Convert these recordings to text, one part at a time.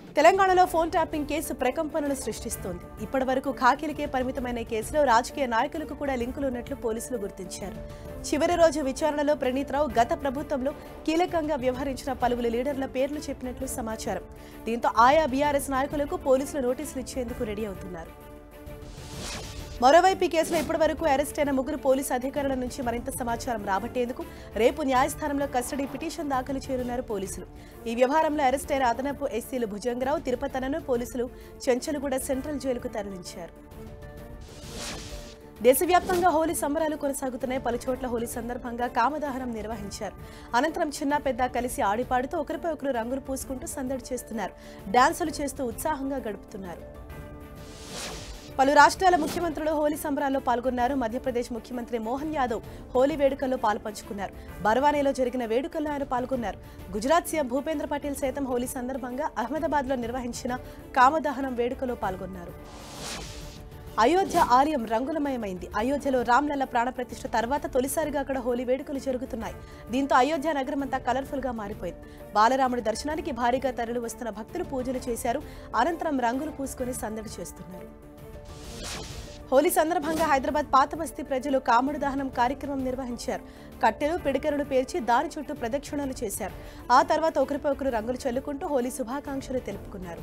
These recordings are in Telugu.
తెలంగాణలో ఫోన్ ట్యాపింగ్ కేసు ప్రకంపనలు సృష్టిస్తోంది ఇప్పటి వరకు ఖాకీలకే పరిమితమైన ఈ కేసులో రాజకీయ నాయకులకు కూడా లింకులు ఉన్నట్లు పోలీసులు గుర్తించారు చివరి రోజు విచారణలో ప్రణీత్రావు గత ప్రభుత్వంలో కీలకంగా వ్యవహరించిన పలువురు లీడర్ల పేర్లు చెప్పినట్లు సమాచారం దీంతో ఆయా బీఆర్ఎస్ నాయకులకు పోలీసులు నోటీసులు ఇచ్చేందుకు రెడీ అవుతున్నారు మరోవైపు ఈ కేసులో ఇప్పటివరకు అరెస్ట్ అయిన ముగ్గురు పోలీసు అధికారుల నుంచి మరింత సమాచారం రాబట్టేందుకు రేపు న్యాయస్థానంలో కస్టడీ పిటిషన్ దాఖలు చేయనున్నారు పోలీసులు ఈ వ్యవహారంలో అరెస్ట్ అయిన అదనపు ఎస్సీలు భుజంగరావు తిరుపతనను పోలీసులు చెంచలగూడ సెంట్రల్ జైలుకు తరలించారు దేశవ్యాప్తంగా హోలీ సంబరాలు కొనసాగుతున్నాయి పలు చోట్ల హోలీ సందర్భంగా కామదహనం నిర్వహించారు అనంతరం చిన్న పెద్ద కలిసి ఆడిపాడుతూ ఒకరిపై ఒకరు రంగులు పూసుకుంటూ సందడి చేస్తున్నారు డాన్సులు చేస్తూ ఉత్సాహంగా గడుపుతున్నారు పలు రాష్ట్రాల ముఖ్యమంత్రులు హోలీ సంబరాల్లో పాల్గొన్నారు మధ్యప్రదేశ్ ముఖ్యమంత్రి మోహన్ యాదవ్ హోలీ వేడుకల్లో పాల్పంచుకున్నారు బర్వానీలో జరిగిన వేడుకల్లో ఆయన పాల్గొన్నారు గుజరాత్ సీఎం భూపేంద్ర పటేల్ సైతం హోలీ సందర్భంగా అహ్మదాబాద్లో నిర్వహించిన కామదహనం వేడుకలో పాల్గొన్నారు అయోధ్య ఆలయం రంగులమయమైంది అయోధ్యలో రామ్లల్ల ప్రాణప్రతిష్ఠ తర్వాత తొలిసారిగా అక్కడ హోలీ వేడుకలు జరుగుతున్నాయి దీంతో అయోధ్య నగరం అంతా కలర్ఫుల్ గా మారిపోయింది బాలరాముడి దర్శనానికి భారీగా తరలి వస్తున్న భక్తులు పూజలు చేశారు అనంతరం రంగులు పూసుకుని సందడి చేస్తున్నారు హోలీ సందర్భంగా హైదరాబాద్ పాత బస్తీ ప్రజలు కాముడు దహనం కార్యక్రమం నిర్వహించారు కట్టెలు పిడికెలను పేర్చి దాని చుట్టూ ప్రదక్షిణలు చేశారు ఆ తర్వాత ఒకరిపై ఒకరు రంగులు చల్లుకుంటూ హోలీ శుభాకాంక్షలు తెలుపుకున్నారు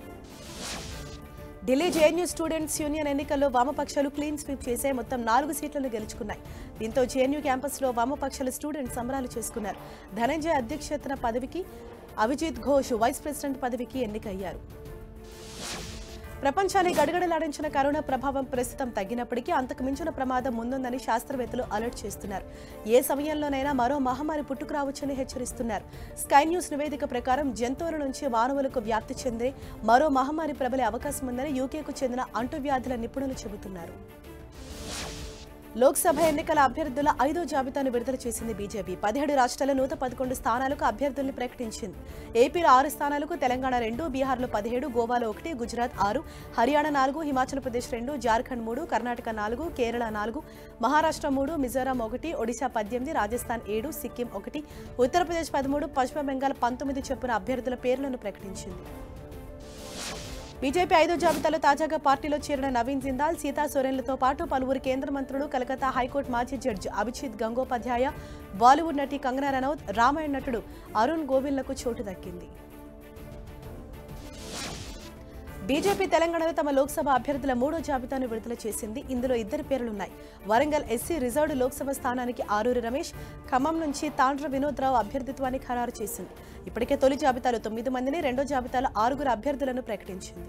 ఢిల్లీ జేఎన్యూ స్టూడెంట్స్ యూనియన్ ఎన్నికల్లో వామపక్షాలు క్లీన్ స్వీప్ చేసే మొత్తం నాలుగు సీట్లను గెలుచుకున్నాయి దీంతో జేఎన్యూ క్యాంపస్లో వామపక్షాల స్టూడెంట్స్ సంబరాలు చేసుకున్నారు ధనంజయ్ అధ్యక్షతన పదవికి అభిజిత్ ఘోష్ వైస్ ప్రెసిడెంట్ పదవికి ఎన్నికయ్యారు ప్రపంచాన్ని గడగడలాడించిన కరోనా ప్రభావం ప్రస్తుతం తగ్గినప్పటికీ అంతకు మించిన ప్రమాదం ముందుందని శాస్త్రవేత్తలు అలర్ట్ చేస్తున్నారు ఏ సమయంలోనైనా మరో మహమ్మారి పుట్టుకురావచ్చని హెచ్చరిస్తున్నారు స్కై న్యూస్ నివేదిక ప్రకారం జంతువుల నుంచి మానవులకు వ్యాప్తి చెందే మరో మహమ్మారి ప్రబలే అవకాశం ఉందని యూకేకు చెందిన అంటువ్యాధుల నిపుణులు చెబుతున్నారు లోక్సభ ఎన్నికల అభ్యర్థుల ఐదో జాబితాను విడుదల చేసింది బీజేపీ పదిహేడు రాష్ట్రాల నూట పదకొండు స్థానాలకు అభ్యర్థుల్ని ప్రకటించింది ఏపీలో ఆరు స్థానాలకు తెలంగాణ రెండు బీహార్లో పదిహేడు గోవాలో ఒకటి గుజరాత్ ఆరు హర్యానా నాలుగు హిమాచల్ ప్రదేశ్ రెండు జార్ఖండ్ మూడు కర్ణాటక నాలుగు కేరళ నాలుగు మహారాష్ట్ర మూడు మిజోరాం ఒకటి ఒడిశా పద్దెనిమిది రాజస్థాన్ ఏడు సిక్కిం ఒకటి ఉత్తరప్రదేశ్ పదమూడు పశ్చిమ బెంగాల్ పంతొమ్మిది చొప్పున అభ్యర్థుల పేర్లను ప్రకటించింది బీజేపీ ఐదో జాబితాలో తాజాగా పార్టీలో చేరిన నవీన్ జిందాల్ సీతా సోరెన్లతో పాటు పలువురు కేంద్ర మంత్రులు కలకత్తా హైకోర్టు మాజీ జడ్జి అభిజిత్ గంగోపాధ్యాయ బాలీవుడ్ నటి కంగనా రనౌత్ రామాయణ నటుడు అరుణ్ గోవిల్లకు చోటు దక్కింది బీజేపీ తెలంగాణలో తమ లోక్సభ అభ్యర్థుల మూడో జాబితాను విడుదల చేసింది ఇందులో ఇద్దరు పేర్లున్నాయి వరంగల్ ఎస్సీ రిజర్వ్డ్ లోక్సభ స్థానానికి ఆరూరి రమేష్ ఖమ్మం నుంచి తాండ్ర వినోద్రావు అభ్యర్థిత్వాన్ని ఖరారు చేసింది ఇప్పటికే తొలి జాబితాలో తొమ్మిది మందిని రెండో జాబితాలో ఆరుగురు అభ్యర్థులను ప్రకటించింది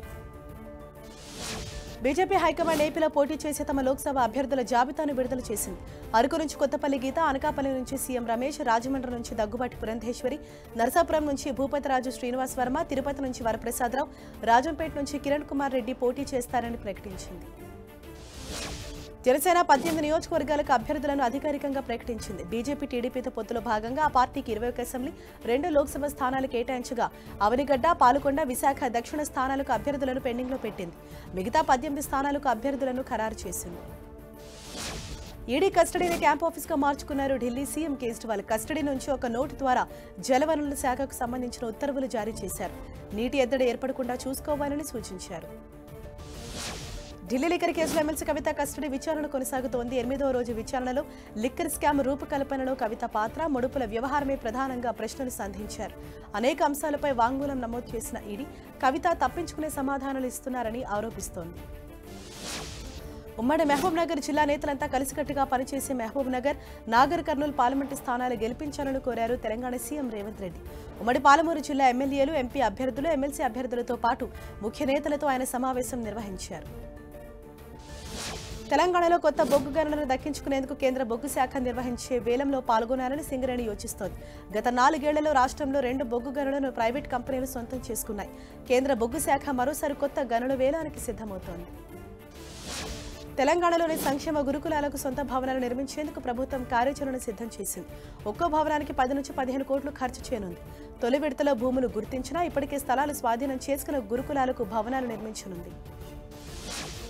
బీజేపీ హైకమాండ్ ఏపీలో పోటీ చేసే తమ లోక్సభ అభ్యర్థుల జాబితాను విడుదల చేసింది అరకు నుంచి కొత్తపల్లి గీత అనకాపల్లి నుంచి సీఎం రమేష్ రాజమండ్రి నుంచి దగ్గుబాటి పురంధేశ్వరి నరసాపురం నుంచి భూపతిరాజు శ్రీనివాస్ వర్మ తిరుపతి నుంచి వరప్రసాదరావు రాజంపేట నుంచి కిరణ్ కుమార్ రెడ్డి పోటీ చేస్తారని ప్రకటించింది జనసేన పద్దెనిమిది నియోజకవర్గాలకు అభ్యర్థులను అధికారికంగా ప్రకటించింది బీజేపీ టీడీపీతో పొత్తులో భాగంగా ఆ పార్టీకి ఇరవై ఒక అసెంబ్లీ రెండు లోక్సభ స్థానాలు కేటాయించగా అవనిగడ్డ పాలకొండ విశాఖ దక్షిణ స్థానాలకు అభ్యర్థులను పెండింగ్లో పెట్టింది మిగతా పద్దెనిమిది స్థానాలకు అభ్యర్థులను ఖరారు చేసింది ఈడీ కస్టడీని క్యాంప్ ఆఫీస్గా మార్చుకున్నారు ఢిల్లీ సీఎం కేజ్రీవాల్ కస్టడీ నుంచి ఒక నోటు ద్వారా జలవనరుల శాఖకు సంబంధించిన ఉత్తర్వులు జారీ చేశారు నీటి ఎద్దడి ఏర్పడకుండా చూసుకోవాలని సూచించారు ఢిల్లీ లిక్కర్ కేసులో ఎమ్మెల్సీ కవిత కస్టడీ విచారణ కొనసాగుతోంది ఎనిమిదవ రోజు విచారణలో లిక్కర్ స్కామ్ రూపకల్పనలో కవిత పాత్ర ముడుపుల వ్యవహారమే ప్రధానంగా ప్రశ్నలు సంధించారు అనేక అంశాలపై వాంగ్మూలం నమోదు చేసిన ఈడీ కవిత తప్పించుకునే సమాధానాలు ఇస్తున్నారని ఆరోపిస్తోంది ఉమ్మడి మహబూబ్ నగర్ జిల్లా నేతలంతా కలిసికట్టుగా పనిచేసే Mahabubnagar Nagarkurnool parliament స్థానాలు గెలిపించాలని కోరారు తెలంగాణ సీఎం రేవంత్ రెడ్డి ఉమ్మడి పాలమూరు జిల్లా ఎమ్మెల్యేలు ఎంపీ అభ్యర్థులు ఎమ్మెల్సీ అభ్యర్థులతో పాటు ముఖ్య నేతలతో ఆయన సమావేశం నిర్వహించారు తెలంగాణలో కొత్త బొగ్గు గనులను దక్కించుకునేందుకు కేంద్ర బొగ్గు శాఖ నిర్వహించే వేలంలో పాల్గొనాలని సింగరేణి యోచిస్తోంది గత నాలుగేళ్లలో రాష్ట్రంలో రెండు బొగ్గు గనులను ప్రైవేట్ కంపెనీలు సొంతం చేసుకున్నాయి కేంద్ర బొగ్గు శాఖ మరోసారి కొత్త గనుల వేలానికి సిద్ధమవుతోంది తెలంగాణలోని సంక్షేమ గురుకులాలకు సొంత భవనాలు నిర్మించేందుకు ప్రభుత్వం కార్యాచరణ సిద్ధం చేసింది ఒక్కో భవనానికి పది నుంచి పదిహేను కోట్లు ఖర్చు చేయనుంది తొలి విడతలో భూములు గుర్తించినా ఇప్పటికే స్థలాలు స్వాధీనం చేసుకున్న గురుకులాలకు భవనాలు నిర్మించనుంది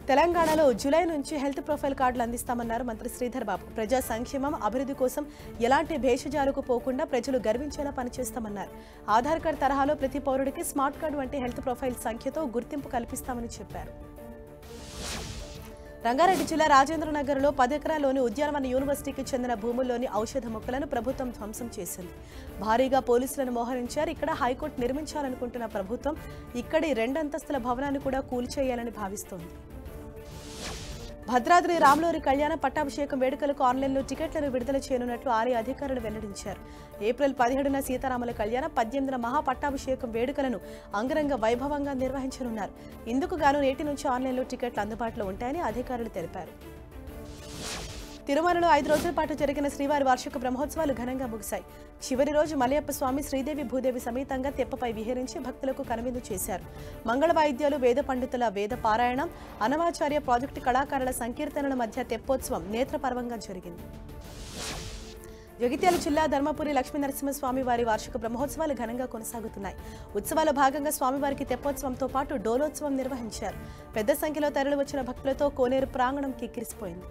తెలంగాణలో జూలై నుంచి హెల్త్ ప్రొఫైల్ కార్డులు అందిస్తామన్నారు మంత్రి శ్రీధర్ బాబు ప్రజా సంక్షేమం అభివృద్ధి కోసం ఎలాంటి భేషజాలకు పోకుండా ప్రజలు గర్వించేలా పనిచేస్తామన్నారు ఆధార్ కార్డు తరహాలో ప్రతి పౌరుడికి స్మార్ట్ కార్డు వంటి హెల్త్ ప్రొఫైల్ సంఖ్యతో గుర్తింపు కల్పిస్తామని చెప్పారు రంగారెడ్డి జిల్లా రాజేంద్రనగర్లో పది ఎకరాల్లోని ఉద్యానవన యూనివర్సిటీకి చెందిన భూముల్లోని ఔషధ మొక్కలను ప్రభుత్వం ధ్వంసం చేసింది భారీగా పోలీసులను మోహరించారు ఇక్కడ హైకోర్టు నిర్మించాలనుకుంటున్న ప్రభుత్వం ఇక్కడి రెండంతస్తుల భవనాన్ని కూడా కూల్చేయాలని భావిస్తోంది భద్రాద్రి రాములూరి కళ్యాణ పట్టాభిషేకం వేడుకలకు ఆన్లైన్లో టికెట్లను విడుదల చేయనున్నట్లు ఆలయ అధికారులు వెల్లడించారు ఏప్రిల్ పదిహేడున సీతారాముల కళ్యాణం పద్దెనిమిదిన మహా పట్టాభిషేకం వేడుకలను అంగరంగ వైభవంగా నిర్వహించనున్నారు ఇందుకు గాను నేటి నుంచి ఆన్లైన్లో టికెట్లు అందుబాటులో ఉంటాయని అధికారులు తెలిపారు తిరుమలలో ఐదు రోజుల పాటు జరిగిన శ్రీవారి వార్షిక బ్రహ్మోత్సవాలు ఘనంగా ముగిశాయి చివరి రోజు మలయప్ప స్వామి శ్రీదేవి భూదేవి సమేతంగా తెప్పపై విహరించి భక్తులకు కనువిందు చేశారు మంగళ వాయిద్యాలు వేద పండితుల వేద పారాయణం అనవాచార్య ప్రాజెక్టు కళాకారుల సంకీర్తనల మధ్య తెప్పోత్సవం నేత్రపర్వంగా జరిగింది జగిత్యాల జిల్లా ధర్మపురి లక్ష్మీ నరసింహస్వామి వారి వార్షిక బ్రహ్మోత్సవాలు ఘనంగా కొనసాగుతున్నాయి ఉత్సవాల భాగంగా స్వామివారికి తెప్పోత్సవంతో పాటు డోలోత్సవం నిర్వహించారు పెద్ద సంఖ్యలో తరలి వచ్చిన భక్తులతో కోనేరు ప్రాంగణం కిక్కిరిసిపోయింది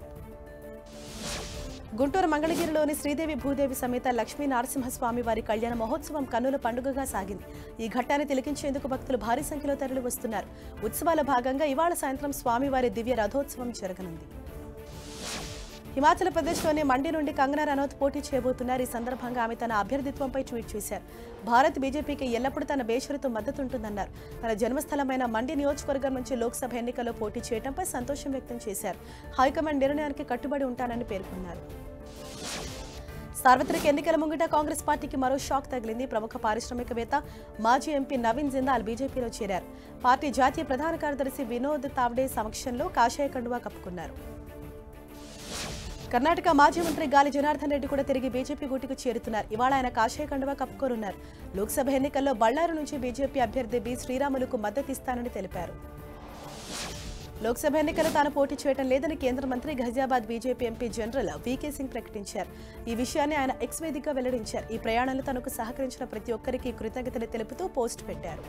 గుంటూరు మంగళగిరిలోని శ్రీదేవి భూదేవి సమేత లక్ష్మీ నరసింహస్వామి వారి కళ్యాణ మహోత్సవం కన్నుల పండుగగా సాగింది ఈ ఘట్టాన్ని తిలకించేందుకు భక్తులు భారీ సంఖ్యలో తరలి వస్తున్నారు ఉత్సవాల భాగంగా ఇవాళ సాయంత్రం స్వామివారి దివ్య రథోత్సవం జరగనుంది హిమాచల్ ప్రదేశ్లోని మండి నుండి కంగనా రనౌత్ పోటీ చేయబోతున్నారు ఈ సందర్భంగా ఆమె తన అభ్యర్థిత్వంపై ట్వీట్ చేశారు భారత్ బీజేపీకి ఎల్లప్పుడూ తన బేషరతు మద్దతుంటుందన్నారు తన జన్మస్థలమైన మండి నియోజకవర్గం నుంచి లోక్సభ ఎన్నికల్లో పోటీ చేయడంపై సంతోషం వ్యక్తం చేశారు హైకమాండ్ నిర్ణయానికి కట్టుబడి ఉంటానని పేర్కొన్నారు సార్వత్రిక ఎన్నికల ముంగిట కాంగ్రెస్ పార్టీకి మరో షాక్ తగిలింది ప్రముఖ పారిశ్రామికవేత్త మాజీ ఎంపీ నవీన్ జిందాల్ బీజేపీలో చేరారు పార్టీ జాతీయ ప్రధాన కార్యదర్శి వినోద్ తావ్డే సమక్షంలో కాషాయ కండువా కప్పుకున్నారు కర్ణాటక మాజీ మంత్రి గాలి జనార్దన్ రెడ్డి కూడా తిరిగి బీజేపీ గూటికి చేరుతున్నారు ఇవాళ ఆయన కాషాయ కండువా కప్పుకోనున్నారు లోక్సభ ఎన్నికల్లో బళ్ళారు నుంచి బీజేపీ అభ్యర్థి బి శ్రీరాములకు మద్దతిస్తానని తెలిపారు లోక్సభ ఎన్నికలు తాను పోటీ చేయడం లేదని కేంద్ర మంత్రి Ghaziabad BJP MP general VK Singh ప్రకటించారు ఈ విషయాన్ని ఆయన ఎక్స్ వేదికగా వెల్లడించారు ఈ ప్రయాణంలో తనకు సహకరించిన ప్రతి ఒక్కరికి కృతజ్ఞతలు తెలుపుతూ పోస్ట్ పెట్టారు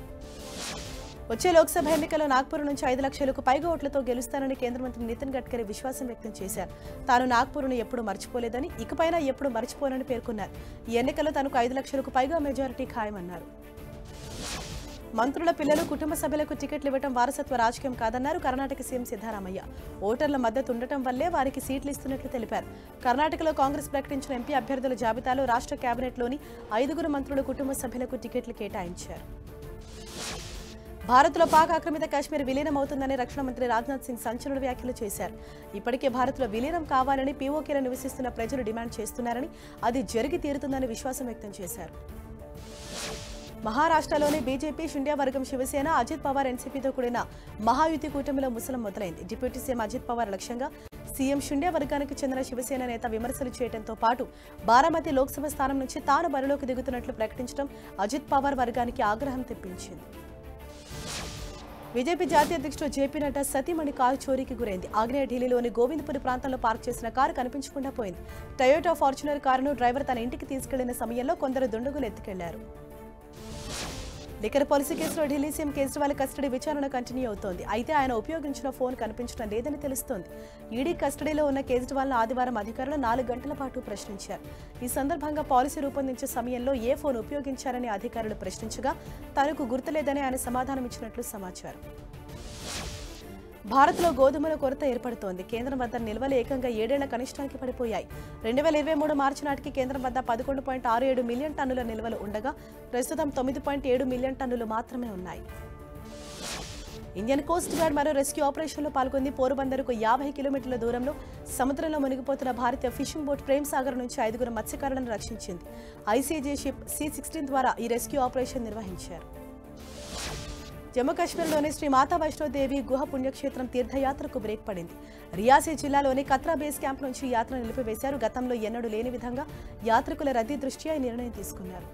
వచ్చే లోక్సభ ఎన్నికల్లో నాగ్పూర్ నుంచి ఐదు లక్షలకు పైగా ఓట్లతో గెలుస్తానని కేంద్ర మంత్రి నితిన్ గడ్కరీ విశ్వాసం వ్యక్తం చేశారు తాను నాగ్పూర్ను ఎప్పుడు మర్చిపోలేదని ఇకపైన ఎప్పుడు మర్చిపోనని పేర్కొన్నారు ఈ ఎన్నికల్లో తనకు ఐదు లక్షలకు పైగా మెజారిటీ ఖాయమన్నారు మంత్రుల పిల్లలు కుటుంబ సభ్యులకు టికెట్లు ఇవ్వడం వారసత్వ రాజకీయం కాదన్నారు కర్ణాటక సీఎం సిద్ధరామయ్య ఓటర్ల మద్దతు ఉండటం వల్లే వారికి సీట్లు ఇస్తున్నట్లు తెలిపారు కర్ణాటకలో కాంగ్రెస్ ప్రకటించిన ఎంపీ అభ్యర్థుల జాబితాలో రాష్ట్ర కేబినెట్లోని ఐదుగురు మంత్రుల కుటుంబ సభ్యులకు టికెట్లు కేటాయించారు భారత్లో పాక్ ఆక్రమిత కాశ్మీర్ విలీనమవుతుందని రక్షణ మంత్రి రాజ్నాథ్ సింగ్ సంచలన వ్యాఖ్యలు చేశారు ఇప్పటికే భారత్లో విలీనం కావాలని పీఓకేలో నివసిస్తున్న ప్రజలు డిమాండ్ చేస్తున్నారని అది జరిగి తీరుతుందని విశ్వాసం వ్యక్తం చేశారు మహారాష్ట్రలోని బీజేపీ షిండియా వర్గం శివసేన అజిత్ పవార్ ఎన్సీపీతో కూడిన మహాయుతి కూటమిలో ముసలం మొదలైంది డిప్యూటీ సీఎం అజిత్ పవార్ లక్ష్యంగా సీఎం షిండే వర్గానికి చెందిన శివసేన నేత విమర్శలు చేయడంతో పాటు బారామతి లోక్సభ స్థానం నుంచి తాను బరిలోకి దిగుతున్నట్లు ప్రకటించడం అజిత్ పవార్ వర్గానికి ఆగ్రహం తెప్పించింది బీజేపీ జాతీయ అధ్యక్షుడు జేపీ నడ్డా సతీమణి కారు చోరీకి గురైంది ఆగ్నేయ ఢిల్లీలోని గోవిందపురి ప్రాంతంలో పార్క్ చేసిన కారు కనిపించకుండా పోయింది టయోటా ఫార్చునర్ కారును డ్రైవర్ తన ఇంటికి తీసుకెళ్లిన సమయంలో కొందరు దుండగులు ఎత్తుకెళ్లారు లిక్కర్ పాలసీ కేసులో ఢిల్లీ సీఎం కేజ్రీవాల్ కస్టడీ విచారణ కంటిన్యూ అవుతోంది అయితే ఆయన ఉపయోగించిన ఫోన్ కనిపించడం లేదని తెలుస్తోంది ఈడీ కస్టడీలో ఉన్న కేజ్రీవాల్ను ఆదివారం అధికారులు నాలుగు గంటల పాటు ప్రశ్నించారు ఈ సందర్భంగా పాలసీ రూపొందించే సమయంలో ఏ ఫోన్ ఉపయోగించారని అధికారులు ప్రశ్నించగా తనకు గుర్తులేదని ఆయన సమాధానం ఇచ్చినట్లు సమాచారం భారత్లో గోధుమల కొరత ఏర్పడుతోంది కేంద్రం వద్ద నిల్వలు ఏకంగా ఏడేళ్ల కనిష్టానికి పడిపోయాయి రెండు వేల ఇరవై మూడు మార్చి నాటికి కేంద్రం వద్ద పదకొండు పాయింట్ ఆరు ఏడు మిలియన్ టన్నుల నిల్వలు ఉండగా ప్రస్తుతం తొమ్మిది పాయింట్ ఏడు మిలియన్ టన్నులు మాత్రమే ఉన్నాయి ఇండియన్ కోస్ట్ గార్డ్ మరో రెస్క్యూ ఆపరేషన్లో పాల్గొంది పోరుబందరుకు యాభై కిలోమీటర్ల దూరంలో సముద్రంలో మునిగిపోతున్న భారతీయ ఫిషింగ్ బోట్ ప్రేమ్ సాగర్ నుంచి ఐదుగురు మత్స్యకారులను రక్షించింది ఐసీజీ షిప్ సి సిక్స్టీన్ ద్వారా ఈ రెస్క్యూ ఆపరేషన్ నిర్వహించారు జమ్మూ కాశ్మీర్లోని శ్రీ మాతా వైష్ణోదేవి గుహ పుణ్యక్షేత్రం తీర్థయాత్రకు బ్రేక్ పడింది రియాసీ జిల్లాలోని కత్రా బేస్ క్యాంప్ నుంచి యాత్ర నిలిపివేశారు గతంలో ఎన్నడూ లేని విధంగా యాత్రికుల రద్దీ దృష్ట్యా ఈ నిర్ణయం తీసుకున్నారు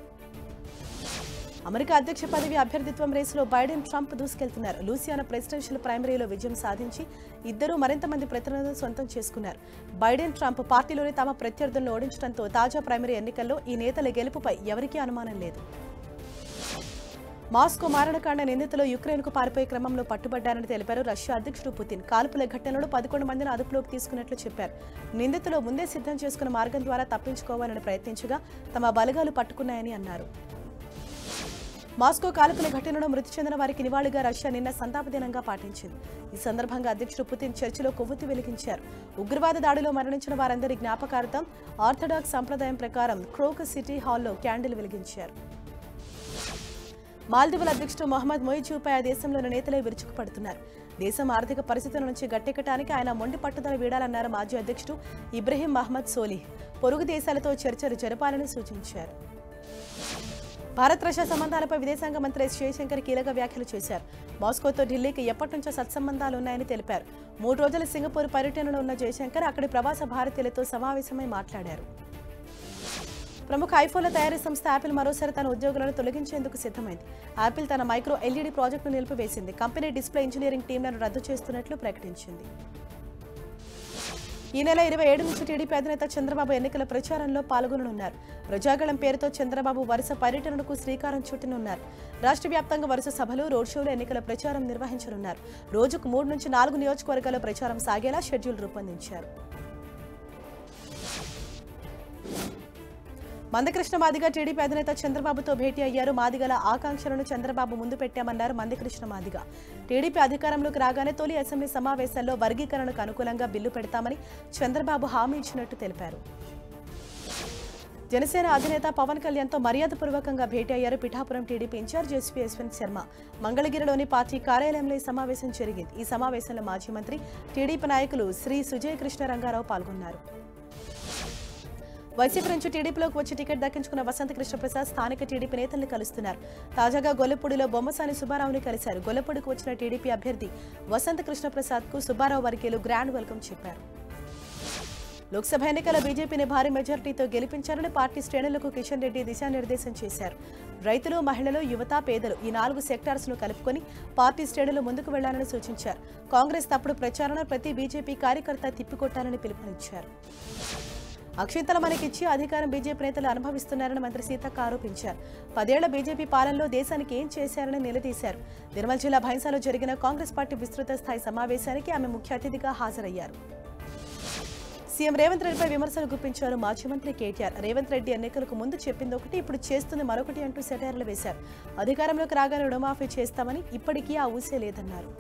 అమెరికా అధ్యక్ష పదవి అభ్యర్థిత్వం రేసులో బైడెన్ ట్రంప్ దూసుకెళ్తున్నారు లూసియానా ప్రెసిడెన్షియల్ ప్రైమరీలో విజయం సాధించి ఇద్దరూ మరింత మంది ప్రతినిధులను సొంతం చేసుకున్నారు బైడెన్ ట్రంప్ పార్టీలోని తమ ప్రత్యర్థులను ఓడించడంతో తాజా ప్రైమరీ ఎన్నికల్లో ఈ నేతల గెలుపుపై ఎవరికీ అనుమానం లేదు మాస్కో మారణకాండ నిందితులు యుక్రెయిన్కు పారిపోయే క్రమంలో పట్టుబడ్డారని తెలిపారు రష్యా అధ్యక్షుడు పుతిన్ కాల్పుల ఘటనలో పదకొండు మందిని అదుపులోకి తీసుకున్నట్లు చెప్పారు నిందితులు ముందే సిద్ధం చేసుకున్న మార్గం ద్వారా తప్పించుకోవాలని ప్రయత్నించగా తమ బలగాలు పట్టుకున్నాయని అన్నారు మాస్కో కాల్పుల ఘటనలో మృతి చెందిన వారికి నివాళిగా రష్యా నిన్న సంతాప దినంగా పాటించింది ఈ సందర్భంగా అధ్యక్షుడు పుతిన్ చర్చిలో కొవ్వొత్తి వెలిగించారు ఉగ్రవాద దాడిలో మరణించిన వారందరి జ్ఞాపకార్థం ఆర్థడాక్స్ సంప్రదాయం ప్రకారం క్రోక్ సిటీ హాల్లో క్యాండిల్ వెలిగించారు మాల్దీవుల అధ్యక్షుడు మొహమ్మద్ మొయిజూపై ఆ దేశంలోని నేతలే విరుచుకుపడుతున్నారు దేశం ఆర్థిక పరిస్థితుల నుంచి గట్టెక్కడానికి ఆయన మొండి పట్టుదల వీడాలన్నారు మాజీ అధ్యక్షుడు ఇబ్రహీం మహమ్మద్ సోలిహ్ పొరుగు దేశాలతో చర్చలు జరపాలని సూచించారు భారత్ రష్యా సంబంధాలపై విదేశాంగ మంత్రి ఎస్ జయశంకర్ కీలక వ్యాఖ్యలు చేశారు మాస్కోతో ఢిల్లీకి ఎప్పటి నుంచో సత్సంబంధాలు ఉన్నాయని తెలిపారు మూడు రోజుల సింగపూర్ పర్యటనలో ఉన్న జయశంకర్ అక్కడి ప్రవాస భారతీయులతో సమావేశమై మాట్లాడారు ప్రముఖ ఐఫోన్ల తయారీ సంస్థ యాపిల్ మరోసారి తన ఉద్యోగులను తొలగించేందుకు సిద్ధమైంది యాపిల్ తన మైక్రో ఎల్ఈడి ప్రాజెక్టును నిలిపివేసింది కంపెనీ డిస్ప్లే ఇంజనీరింగ్ టీంలను రద్దు చేస్తున్నట్లు ప్రకటించింది ఈ నెల ఇరవై ఏడు నుంచి టీడీపీ అధినేత చంద్రబాబు ఎన్నికల ప్రచారంలో పాల్గొననున్నారు ప్రజాగళం పేరుతో చంద్రబాబు వరుస పర్యటనకు శ్రీకారం చుట్టనున్నారు రాష్ట్ర వ్యాప్తంగా వరుస సభలు రోడ్ షోలు ఎన్నికల ప్రచారం నిర్వహించనున్నారు రోజుకు మూడు నుంచి నాలుగు నియోజకవర్గాల్లో ప్రచారం సాగేలా షెడ్యూల్ రూపొందించారు మందకృష్ణ మాదిగ టీడీపీ అధినేత చంద్రబాబుతో భేటీ అయ్యారు మాదిగల ఆకాంక్షలను చంద్రబాబు ముందు పెట్టామన్నారు మందకృష్ణ మాదిగ టీడీపీ అధికారంలోకి రాగానే తొలి అసెంబ్లీ సమావేశాల్లో వర్గీకరణకు అనుకూలంగా బిల్లు పెడతామని చంద్రబాబు హామీ ఇచ్చినట్టు తెలిపారు జనసేన అధినేత పవన్ కళ్యాణ్తో మర్యాదపూర్వకంగా భేటీ అయ్యారు Pithapuram TDP in charge SP Yashwant Sharma మంగళగిరిలోని పార్టీ కార్యాలయంలో ఈ సమావేశం జరిగింది ఈ సమావేశంలో మాజీ మంత్రి టీడీపీ నాయకులు శ్రీ సుజయ్ కృష్ణ రంగారావు పాల్గొన్నారు వైసీపీ నుంచి టీడీపీలోకి వచ్చి టికెట్ దక్కించుకున్న వసంత కృష్ణప్రసాద్ స్థానిక టీడీపీ నేతల్ని కలుస్తున్నారు తాజాగా గొల్లపూడిలో బొమ్మసాని సుబ్బారావుని కలిశారు గొల్లపూడికి వచ్చిన టీడీపీ అభ్యర్థి వసంత కృష్ణప్రసాద్ కు సుబ్బారావు వర్గీయులు గ్రాండ్ వెల్కమ్ చెప్పారు లోక్సభ ఎన్నికల బీజేపీని భారీ మెజారిటీతో గెలిపించాలని పార్టీ శ్రేణులకు కిషన్ రెడ్డి దిశానిర్దేశం చేశారు రైతులు మహిళలు యువత పేదలు ఈ నాలుగు సెక్టార్స్ ను కలుపుకొని పార్టీ శ్రేణులు ముందుకు వెళ్లాలని సూచించారు కాంగ్రెస్ తప్పుడు ప్రచారంలో ప్రతి బీజేపీ కార్యకర్త తిప్పికొట్టాలని పిలుపునిచ్చారు అక్షింతల మనకిచ్చి అధికారం బీజేపీ నేతలు అనుభవిస్తున్నారని మంత్రి సీతక్క ఆరోపించారు పదేళ్ల బీజేపీ పాలనలో దేశానికి ఏం చేశారని నిలదీశారు నిర్మల్ జిల్లా భైంసాలో జరిగిన కాంగ్రెస్ పార్టీ విస్తృత స్థాయి సమావేశానికి ఆమె ముఖ్య అతిథిగా హాజరయ్యారు సీఎం రేవంత్ రెడ్డిపై విమర్శలు గుప్పించారు మాజీ మంత్రి కేటీఆర్ రేవంత్ రెడ్డి ఎన్నికలకు ముందు చెప్పింది ఒకటి ఇప్పుడు చేస్తుంది మరొకటి అంటూ సెటైర్లు వేశారు అధికారంలోకి రాగానే రుణమాఫీ చేస్తామని ఇప్పటికీ ఆ ఊసే లేదన్నారు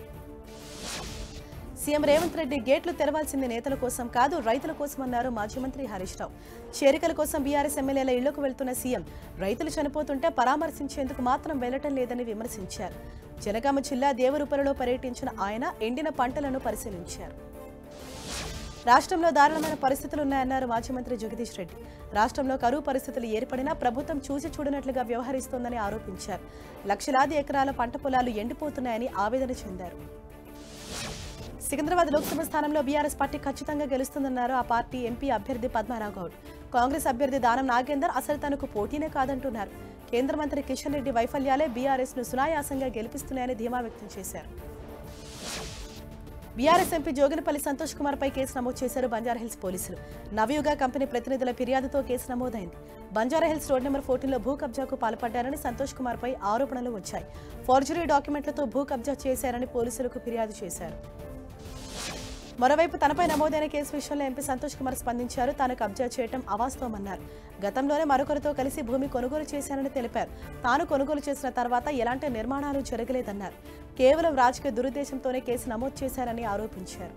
సీఎం రేవంత్ రెడ్డి గేట్లు తెరవాల్సింది నేతల కోసం కాదు రైతుల కోసం అన్నారు మాజీ మంత్రి హరీష్ రావు చేరికల కోసం బీఆర్ఎస్ ఎమ్మెల్యేల ఇళ్లకు వెళ్తున్న సీఎం రైతులు చనిపోతుంటే పరామర్శించేందుకు మాత్రం వెళ్లటం లేదని విమర్శించారు జనగామ జిల్లా దేవరూపలలో పర్యటించిన ఆయన ఎండిన పంటలను పరిశీలించారు రాష్ట్రంలో దారుణమైన పరిస్థితులు ఉన్నాయన్నారు మాజీ మంత్రి జగదీష్ రెడ్డి రాష్ట్రంలో కరువు పరిస్థితులు ఏర్పడినా ప్రభుత్వం చూసి చూడనట్లుగా వ్యవహరిస్తోందని ఆరోపించారు లక్షలాది ఎకరాల పంట పొలాలు ఎండిపోతున్నాయని ఆవేదన చెందారు సికింద్రాబాద్ లోక్సభ స్థానంలో బీఆర్ఎస్ పార్టీ ఖచ్చితంగా గెలుస్తుందన్నారు ఆ పార్టీ ఎంపీ అభ్యర్థి పద్మారావు గౌడ్ కాంగ్రెస్ అభ్యర్థి దానం నాగేందర్ అసలు తనకు పోటీనే కాదంటున్నారు కేంద్ర మంత్రి కిషన్ రెడ్డి వైఫల్యాలే బీఆర్ఎస్ ను సునాయాసంగా గెలిపిస్తున్నాయని ధీమా వ్యక్తం చేశారు బీఆర్ఎస్ ఎంపీ జోగినపల్లి సంతోష్ కుమార్ పై కేసు నమోదు చేశారు బంజారాహిల్స్ పోలీసులు నవయుగ కంపెనీ ప్రతినిధుల ఫిర్యాదుతో కేసు నమోదైంది బంజారాహిల్స్ రోడ్ నెంబర్ ఫోర్టీన్లో భూ కబ్జాకు పాల్పడ్డారని సంతోష్ కుమార్ పై ఆరోపణలు వచ్చాయి ఫోర్జరీ డాక్యుమెంట్లతో భూ కబ్జా చేశారని పోలీసులకు ఫిర్యాదు చేశారు మరోవైపు తనపై నమోదైన కేసు విషయంలో ఎంపీ సంతోష్ కుమార్ స్పందించారు తాను కబ్జా చేయటం అవాస్తవమన్నారు గతంలోనే మరొకరితో కలిసి భూమి కొనుగోలు చేశానని తెలిపారు తాను కొనుగోలు చేసిన తర్వాత ఎలాంటి నిర్మాణాలు జరగలేదన్నారు కేవలం రాజకీయ దురుద్దేశంతోనే కేసు నమోదు చేశారని ఆరోపించారు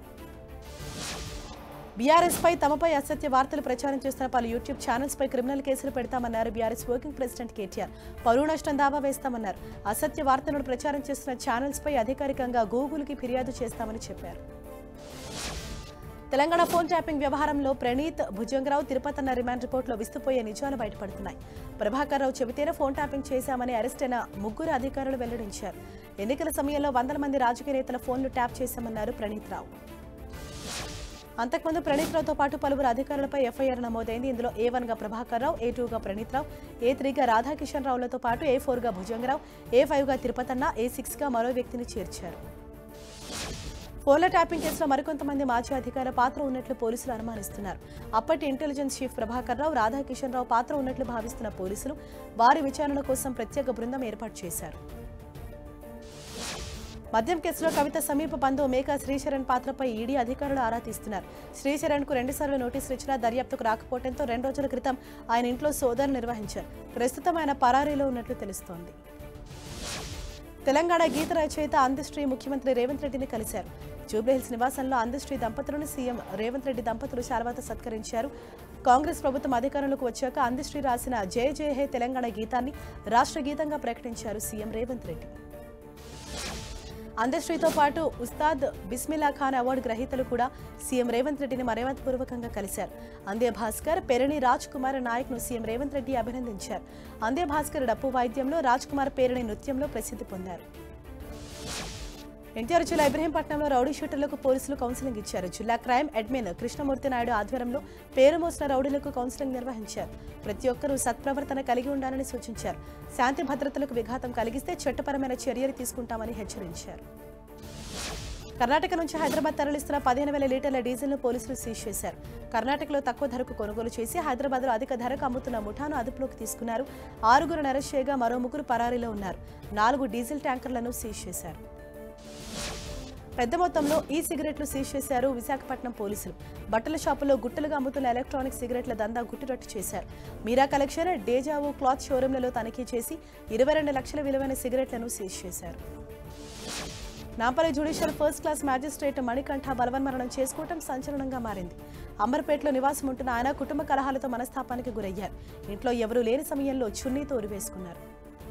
బీఆర్ఎస్ పై తమపై అసత్య వార్తలు ప్రచారం చేస్తున్న పలు యూట్యూబ్ ఛానల్స్ పై క్రిమినల్ కేసులు పెడతామన్నారు బీఆర్ఎస్ వర్కింగ్ ప్రెసిడెంట్ కేటీఆర్ పరువు నష్టం దావా వేస్తామన్నారు అసత్య వార్తలను ప్రచారం చేస్తున్న ఛానల్స్ పై అధికారికంగా గూగుల్కి ఫిర్యాదు చేస్తామని చెప్పారు తెలంగాణ ఫోన్ ట్యాపింగ్ వ్యవహారంలో ప్రణీత్ భుజంగరావు తిరుపతన్న రిమాండ్ రిపోర్టులో విస్తుపోయే నిజాలు బయటపడుతున్నాయి ప్రభాకర్ రావు చెబితేనే ఫోన్ ట్యాపింగ్ చేశామని అరెస్ట్ అయిన ముగ్గురు అధికారులు వెల్లడించారు ఎన్నికల సమయంలో వందల మంది రాజకీయ నేతల ఫోన్లు ట్యాప్ చేశామన్నారు ప్రణీత్ రావు అంతకుముందు ప్రణీత్ రావుతో పాటు పలువురు అధికారులపై ఎఫ్ఐఆర్ నమోదైంది ఇందులో ఏ వన్ గా ప్రభాకర్ రావు ఏ టూగా ప్రణీత్ రావు ఏ త్రీగా రాధాకిషన్ రావులతో పాటు ఏ ఫోర్ గా భుజంగరావు ఏ ఫైవ్ గా తిరుపతన్న ఏ సిక్స్ గా మరో వ్యక్తిని చేర్చారు ఫోన్ల ట్యాపింగ్ కేసులో మరికొంతమంది మాజీ అధికారుల పాత్ర ఉన్నట్లు పోలీసులు అనుమానిస్తున్నారు అప్పటి ఇంటెలిజెన్స్ చీఫ్ ప్రభాకర్ రావు రాధాకిషన్ రావు పాత్ర ఉన్నట్లు భావిస్తున్న పోలీసులు వారి విచారణ కోసం ప్రత్యేక బృందం ఏర్పాటు చేశారు మద్యం కేసులో కవిత సమీప బంధువు మేకా శ్రీశరణ్ పాత్రపై ఈడీ అధికారులు ఆరా తీస్తున్నారు శ్రీశరణ్ కు రెండుసార్లు నోటీసులు ఇచ్చినా దర్యాప్తుకు రాకపోవడంతో రెండు రోజుల క్రితం ఆయన ఇంట్లో సోదాలు నిర్వహించారు ప్రస్తుతం ఆయన పరారీలో ఉన్నట్లు తెలుస్తోంది తెలంగాణ గీత రచయిత అందశ్రీ ముఖ్యమంత్రి రేవంత్ రెడ్డిని కలిశారు జూబ్లీహిల్స్ నివాసంలో అందశ్రీ దంపతులను సీఎం రేవంత్ రెడ్డి దంపతులు శాల్వాత సత్కరించారు కాంగ్రెస్ ప్రభుత్వం అధికారంలోకి వచ్చాక అందశ్రీ రాసిన జయ జయ హే తెలంగాణ గీతాన్ని రాష్ట్ర గీతంగా ప్రకటించారు సీఎం రేవంత్ రెడ్డి అందశ్రీతో పాటు ఉస్తాద్ బిస్మిల్లా ఖాన్ అవార్డు గ్రహీతలు కూడా సీఎం రేవంత్ రెడ్డిని మర్యాదపూర్వకంగా కలిశారు అందే భాస్కర్ పెరణి రాజ్ కుమార్ నాయక్ ను సీఎం రేవంత్ రెడ్డి అభినందించారు అందే భాస్కర్ డప్పు వాయిద్యంలో రాజ్ కుమార్ పేరణి నృత్యంలో ప్రసిద్ధి పొందారు ఎన్టీఆర్ జిల్లా ఇబ్రహీంపట్నంలో రౌడీ షూటర్లకు పోలీసులు కౌన్సిలింగ్ ఇచ్చారు జిల్లా క్రైమ్ అడ్మిన్ కృష్ణమూర్తి నాయుడు ఆధ్వర్యంలో పేరు మోసిన రౌడీలకు కౌన్సిలింగ్ నిర్వహించారు ప్రతి ఒక్కరూ సత్ప్రవర్తన కలిగి ఉండాలని సూచించారు శాంతి భద్రతలకు విఘాతం కలిగిస్తే చట్టపరమైన చర్యలు తీసుకుంటామని హెచ్చరించారు కర్ణాటక నుంచి హైదరాబాద్ తరలిస్తున్న పదిహేను వేల లీటర్ల డీజిల్ను పోలీసులు సీజ్ చేశారు కర్ణాటకలో తక్కువ ధరకు కొనుగోలు చేసి హైదరాబాద్లో అధిక ధరకు అమ్ముతున్న ముఠాను అదుపులోకి తీసుకున్నారు ఆరుగురు అరెస్ట్ చేయగా మరో ముగ్గురు పరారీలో ఉన్నారు నాలుగు డీజిల్ ట్యాంకర్లను సీజ్ చేశారు పెద్ద మొత్తంలో ఈ సిగరెట్లు సీజ్ చేశారు విశాఖపట్నం పోలీసులు బట్టల షాపులో గుట్టలుగా అమ్ముతున్న ఎలక్ట్రానిక్ సిగరెట్ల దందా గుట్టురట్టు చేశారు మీరా కలెక్షన్ డేజావు క్లాత్ షోరూంలలో తనిఖీ చేసి ఇరవై రెండు లక్షల విలువైన సిగరెట్లను సీజ్ చేశారు Nampally judicial first class magistrate Manikanta బలవన్మరణం చేసుకోవటం సంచలనంగా మారింది అంబర్పేటలో నివాసం ఉంటున్న ఆయన కుటుంబ కలహాలతో మనస్తాపానికి గురయ్యారు ఇంట్లో ఎవరూ లేని సమయంలో చున్నీతో ఉరివేసుకున్నారు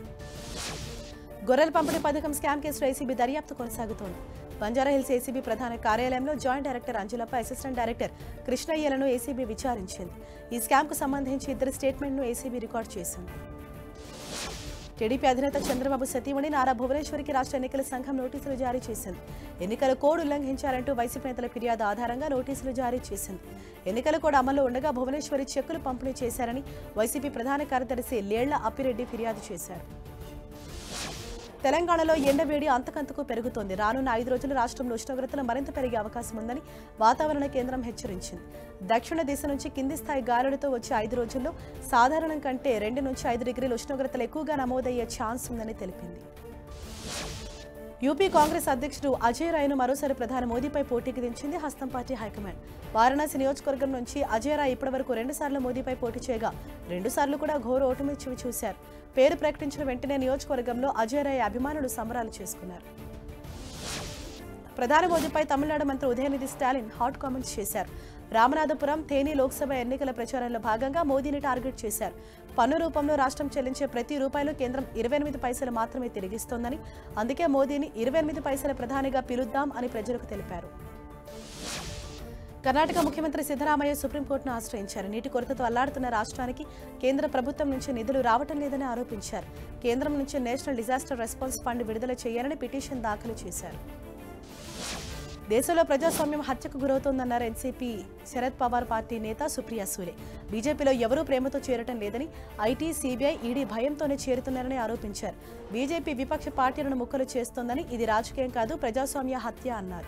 గొర్రెల పంపిణీ పథకం స్కామ్ కేసులో ఏసీబీ దర్యాప్తు కొనసాగుతోంది బంజారాహిల్స్ ఏసీబీ ప్రధాన కార్యాలయంలో జాయింట్ డైరెక్టర్ అంజులపై అసిస్టెంట్ డైరెక్టర్ కృష్ణయ్యలను ఏసీబీ విచారించింది ఈ స్కామ్కు సంబంధించి ఇద్దరు స్టేట్మెంట్ను ఏసీబీ రికార్డు చేసింది టీడీపీ అధినేత చంద్రబాబు సతీమణి నారా భువనేశ్వరికి రాష్ట్ర ఎన్నికల సంఘం నోటీసులు జారీ చేసింది ఎన్నికల కోడ్ ఉల్లంఘించారంటూ వైసీపీ నేతల ఫిర్యాదు ఆధారంగా నోటీసులు జారీ చేసింది ఎన్నికల కోడ్ అమల్లో ఉండగా భువనేశ్వరి చెక్కులు పంపిణీ చేశారని వైసీపీ ప్రధాన కార్యదర్శి లేళ్ల అప్పిరెడ్డి ఫిర్యాదు చేశారు తెలంగాణలో ఎండవేడి అంతకంతకు పెరుగుతోంది రానున్న ఐదు రోజులు రాష్ట్రంలో ఉష్ణోగ్రతలు మరింత పెరిగే అవకాశం ఉందని వాతావరణ కేంద్రం హెచ్చరించింది దక్షిణ దిశ నుంచి కింది స్థాయి గాలులతో వచ్చే ఐదు రోజుల్లో సాధారణం కంటే రెండు నుంచి ఐదు డిగ్రీల ఉష్ణోగ్రతలు ఎక్కువగా నమోదయ్యే ఛాన్స్ ఉందని తెలిపింది యూపీ కాంగ్రెస్ అధ్యక్షుడు అజయ్ రాయ్ను మరోసారి ప్రధాని మోదీపై పోటీకి దించింది హస్తం పార్టీ హైకమాండ్ వారణాసి నియోజకవర్గం నుంచి అజయ్ రాయ్ ఇప్పటివరకు రెండుసార్లు మోదీపై పోటీ చేయగా రెండుసార్లు కూడా ఘోర ఓటమి చివి చూశారు పేరు ప్రకటించిన వెంటనే నియోజకవర్గంలో అజయ్ రాయ్ అభిమానులు సంబరాలు చేసుకున్నారు ప్రధాని మోదీపై తమిళనాడు మంత్రి ఉదయనిధి స్టాలిన్ హాట్ కామెంట్స్ చేశారు రామనాథపురం తేని లోక్సభ ఎన్నికల ప్రచారంలో భాగంగా మోదీని టార్గెట్ చేశారు పన్ను రూపంలో రాష్ట్రం చెల్లించే ప్రతి రూపాయలు కేంద్రం ఇరవై ఎనిమిది పైసలు మాత్రమే తిరిగిస్తోందని అందుకే మోదీని ఇరవై ఎనిమిది పైసల ప్రధానిగా పిలుద్దాం అని ప్రజలకు తెలిపారు కర్ణాటక ముఖ్యమంత్రి సిద్దరామయ్య సుప్రీంకోర్టును ఆశ్రయించారు నీటి కొరతతో అల్లాడుతున్న రాష్ట్రానికి కేంద్ర ప్రభుత్వం నుంచి నిధులు రావటం లేదని ఆరోపించారు కేంద్రం నుంచి నేషనల్ డిజాస్టర్ రెస్పాన్స్ ఫండ్ విడుదల చేయాలని పిటిషన్ దాఖలు చేశారు దేశంలో ప్రజాస్వామ్యం హత్యకు గురవుతోందన్నారు ఎన్సీపీ శరద్ పవార్ పార్టీ నేత సుప్రియా సూలే బీజేపీలో ఎవరూ ప్రేమతో చేరటం లేదని ఐటీ సీబీఐ ఈడీ భయంతోనే చేరుతున్నారని ఆరోపించారు బీజేపీ విపక్ష పార్టీలను ముక్కలు చేస్తోందని ఇది రాజకీయం కాదు ప్రజాస్వామ్య హత్య అన్నారు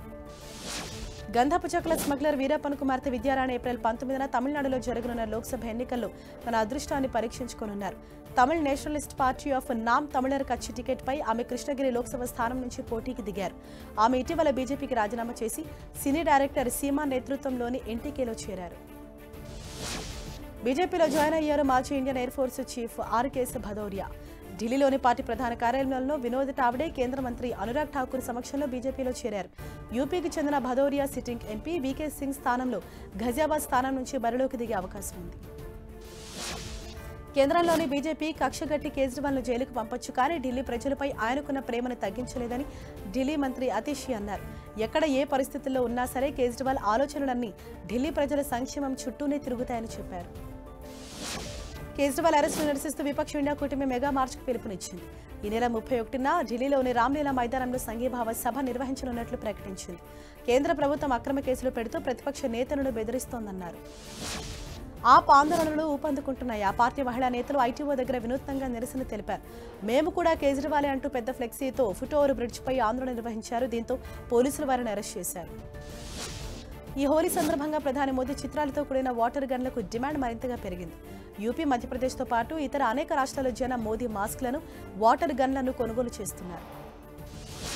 గంధపు చెక్కల స్మగ్లర్ వీరప్పన్ కుమార్తె విద్యారాణి ఏప్రిల్ పంతొమ్మిదిన తమిళనాడులో జరగనున్న లోక్సభ ఎన్నికల్లో తన అదృష్టాన్ని పరీక్షించుకోనున్నారు Tamil nationalist party of Naam Tamilar Katchi టికెట్పై ఆమె కృష్ణగిరి లోక్సభ స్థానం నుంచి పోటీకి దిగారు ఆమె ఇటీవల బీజేపీకి రాజీనామా చేసి సినీ డైరెక్టర్ సీమా నేతృత్వంలోని ఎన్టీకేలో చేరారు బీజేపీలో జాయిన్ అయ్యారు మాజీ Indian air force chief RKS Bhadauria ఢిల్లీలోని పార్టీ ప్రధాన కార్యాలయంలో వినోద్ టావ్డే కేంద్ర మంత్రి అనురాగ్ ఠాకూర్ సమక్షంలో బీజేపీలో చేరారు యూపీకి చెందిన Bhadauria sitting MP VK Singh స్థానంలో ఘజియాబాద్ స్థానం నుంచి బరిలోకి దిగే అవకాశం ఉంది కేంద్రంలోని బీజేపీ కక్షగట్టి కేజ్రీవాల్ను జైలుకు పంపొచ్చు కానీ ఢిల్లీ ప్రజలపై ఆయనకున్న ప్రేమను తగ్గించలేదని ఢిల్లీ మంత్రి అతిషి అన్నారు ఎక్కడ ఏ పరిస్థితుల్లో ఉన్నా సరే కేజ్రీవాల్ ఆలోచనలన్నీ ఢిల్లీ ప్రజల సంక్షేమం చుట్టూనే తిరుగుతాయని చెప్పారు కేజ్రీవాల్ అరెస్టు నిరసిస్తూ విపక్ష ఇండియా కూటమి మెగా మార్చ్కు పిలుపునిచ్చింది ఈ నెల ముప్పై ఒకటిన ఢిల్లీలోని రామ్లీలా మైదానంలో సంఘీభావ సభ నిర్వహించనున్నట్లు ప్రకటించింది కేంద్ర ప్రభుత్వం అక్రమ కేసులు పెడుతూ ప్రతిపక్ష నేతలను బెదిరిస్తోందన్నారు ఆప్ ఆందోళనలు ఊపందుకుంటున్నాయి ఆ పార్టీ మహిళా నేతలు ఐటీఓ దగ్గర వినూత్నంగా నిరసన తెలిపారు మేము కూడా కేజ్రీవాలే అంటూ పెద్ద ఫ్లెక్సీతో ఫుటోవర్ బ్రిడ్జ్పై ఆందోళన నిర్వహించారు దీంతో పోలీసులు వారిని అరెస్ట్ చేశారు ఈ హోలీ సందర్భంగా ప్రధాని మోదీ చిత్రాలతో కూడిన వాటర్ గన్లకు డిమాండ్ మరింతగా పెరిగింది యూపీ మధ్యప్రదేశ్తో పాటు ఇతర అనేక రాష్ట్రాల జనం మోదీ మాస్క్లను వాటర్ గన్లను కొనుగోలు చేస్తున్నారు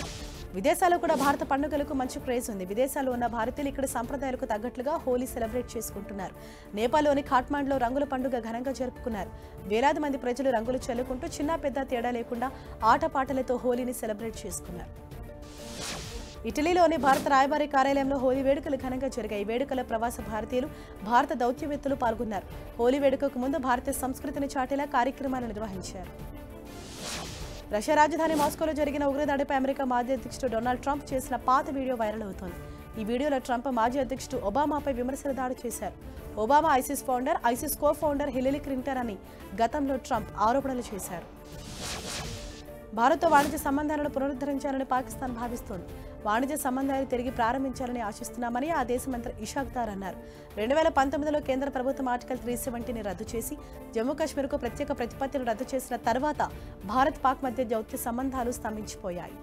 విదేశాల్లో కూడా భారత పండుగలకు మంచి క్రేజ్ ఉంది విదేశాల్లో ఉన్న భారతీయులు ఇక్కడ సంప్రదాయాలకు తగ్గట్లుగా హోలీ సెలబ్రేట్ చేసుకుంటున్నారు నేపాల్లోని ఖాట్మాండ్లో రంగుల పండుగ ఘనంగా జరుపుకున్నారు వేలాది మంది ప్రజలు రంగులు చల్లుకుంటూ చిన్న పెద్ద తేడా లేకుండా ఆటపాటలతో హోలీని సెలబ్రేట్ చేసుకున్నారు ఇటలీలోని భారత రాయబారి కార్యాలయంలో హోలీ వేడుకలు ఘనంగా జరిగాయి ఈ వేడుకల ప్రవాస భారతీయులు భారత దౌత్యవేత్తలు పాల్గొన్నారు హోలీ వేడుకకు ముందు భారతీయ సంస్కృతిని చాటేలా కార్యక్రమాలు నిర్వహించారు రష్యా రాజధాని మాస్కోలో జరిగిన ఉగ్రదాడిపై అమెరికా మాజీ అధ్యక్షుడు డొనాల్డ్ ట్రంప్ చేసిన పాత వీడియో వైరల్ అవుతోంది ఈ వీడియోలో ట్రంప్ మాజీ అధ్యక్షుడు ఒబామాపై విమర్శల దాడి చేశారు Obama ISIS founder ISIS co founder Hillary Clinton అని గతంలో ట్రంప్ ఆరోపణలు చేశారు భారత్తో వాణిజ్య సంబంధాలను పునరుద్ధరించాలని పాకిస్తాన్ భావిస్తోంది వాణిజ్య సంబంధాలు తిరిగి ప్రారంభించాలని ఆశిస్తున్నామని ఆ దేశ మంత్రి ఇషాక్ దార్ అన్నారు రెండు వేల పంతొమ్మిదిలో కేంద్ర ప్రభుత్వం ఆర్టికల్ త్రీ సెవెంటీని రద్దు చేసి జమ్మూ కాశ్మీర్కు ప్రత్యేక ప్రతిపత్తిని రద్దు చేసిన తర్వాత భారత్ పాక్ మధ్య దౌత్య సంబంధాలు స్తంభించిపోయాయి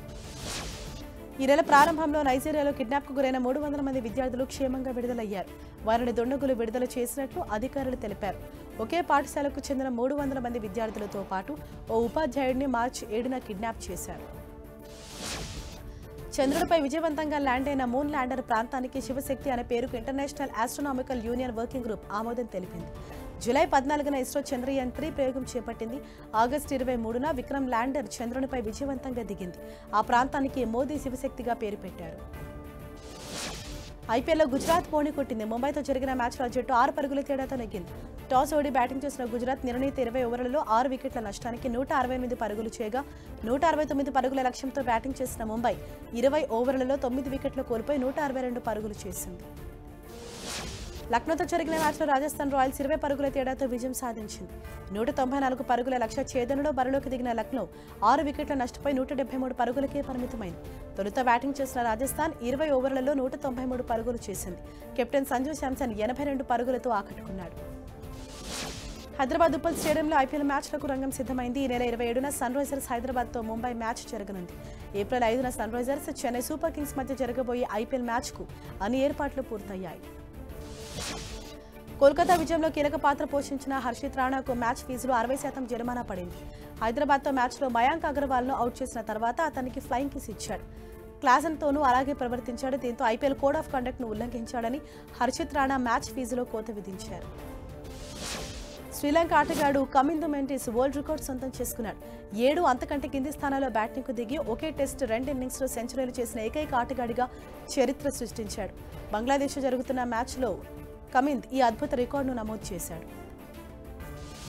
ఈ నెల ప్రారంభంలో నైజీరియాలో కిడ్నాప్కు గురైన మూడు వందల మంది విద్యార్థులు క్షేమంగా విడుదలయ్యారు వారిని దుండగులు విడుదల చేసినట్లు అధికారులు తెలిపారు ఒకే పాఠశాలకు చెందిన మూడు వందల మంది విద్యార్థులతో పాటు ఓ ఉపాధ్యాయుడిని మార్చి ఏడున కిడ్నాప్ చేశారు చంద్రుడిపై విజయవంతంగా ల్యాండ్ అయిన మూన్ ల్యాండర్ ప్రాంతానికి శివశక్తి అనే పేరుకు international astronomical union working group ఆమోదం తెలిపింది జూలై పద్నాలుగున ఇస్రో చంద్రయాన్ త్రీ ప్రయోగం చేపట్టింది ఆగస్టు ఇరవై మూడున విక్రమ్ ల్యాండర్ చంద్రునిపై విజయవంతంగా దిగింది ఆ ప్రాంతానికి మోదీ శివశక్తిగా పేరు పెట్టారు ఐపీఎల్లో గుజరాత్ పోనీ కొట్టింది ముంబైతో జరిగిన మ్యాచ్లో ఆ జట్టు ఆరు పరుగుల తేడాతో నెగ్గింది టాస్ ఓడి బ్యాటింగ్ చేసిన గుజరాత్ నిర్ణీత ఇరవై ఓవర్లలో ఆరు వికెట్ల నష్టానికి నూట అరవై ఎనిమిది పరుగులు చేయగా నూట అరవై తొమ్మిది పరుగుల లక్ష్యంతో బ్యాటింగ్ చేసిన ముంబై ఇరవై ఓవర్లలో తొమ్మిది వికెట్లు కోల్పోయి నూట అరవై రెండు పరుగులు చేసింది లక్నోతో జరిగిన మ్యాచ్లో రాజస్థాన్ రాయల్స్ ఇరవై పరుగుల తేడాతో విజయం సాధించింది నూట తొంభై నాలుగు పరుగుల లక్ష్య ఛేదనలో బరిలోకి దిగిన లక్నో ఆరు వికెట్ల నష్టపోయి నూట డెబ్బై మూడు పరుగులకే పరిమితమైంది తొలుత బ్యాటింగ్ చేసిన రాజస్థాన్ ఇరవై ఓవర్లలో నూట తొంభై మూడు పరుగులు చేసింది కెప్టెన్ సంజు శాంసన్ ఎనభై రెండు పరుగులతో ఆకట్టుకున్నాడు హైదరాబాద్ ఉప్పల్ స్టేడియంలో ఐపీఎల్ మ్యాచ్లకు రంగం సిద్ధమైంది ఈ నెల ఇరవై ఏడున సన్ రైజర్స్ హైదరాబాద్తో ముంబై మ్యాచ్ జరగనుంది ఏప్రిల్ ఐదున Sunrisers Chennai super kings మధ్య జరగబోయే ఐపీఎల్ మ్యాచ్కు అన్ని ఏర్పాట్లు పూర్తయ్యాయి కోల్కతా విజయంలో కీలక పాత్ర పోషించిన హర్షిత్ రాణాకు మ్యాచ్ ఫీజులో అరవై శాతం జరిమానా పడింది హైదరాబాద్తో మ్యాచ్లో మయాంక్ అగర్వాల్ను అవుట్ చేసిన తర్వాత అతనికి ఫ్లయింగ్ కిస్ ఇచ్చాడు క్లాసన్తోనూ అలాగే ప్రవర్తించాడు దీంతో ఐపీఎల్ కోడ్ ఆఫ్ కండక్ట్ను ఉల్లంఘించాడని హర్షిత్ రాణా మ్యాచ్ ఫీజులో కోత విధించారు శ్రీలంక ఆటగాడు కమిందు మెంటిస్ వరల్డ్ రికార్డ్ సొంతం చేసుకున్నాడు ఏడు అంతకంటే కింది స్థానాల్లో బ్యాటింగ్కు దిగి ఒకే టెస్ట్ రెండు ఇన్నింగ్స్లో సెంచరీలు చేసిన ఏకైక ఆటగాడిగా చరిత్ర సృష్టించాడు బంగ్లాదేశ్ జరుగుతున్న మ్యాచ్లో కమింద్ ఈ అద్భుత రికార్డును నమోదు చేశాడు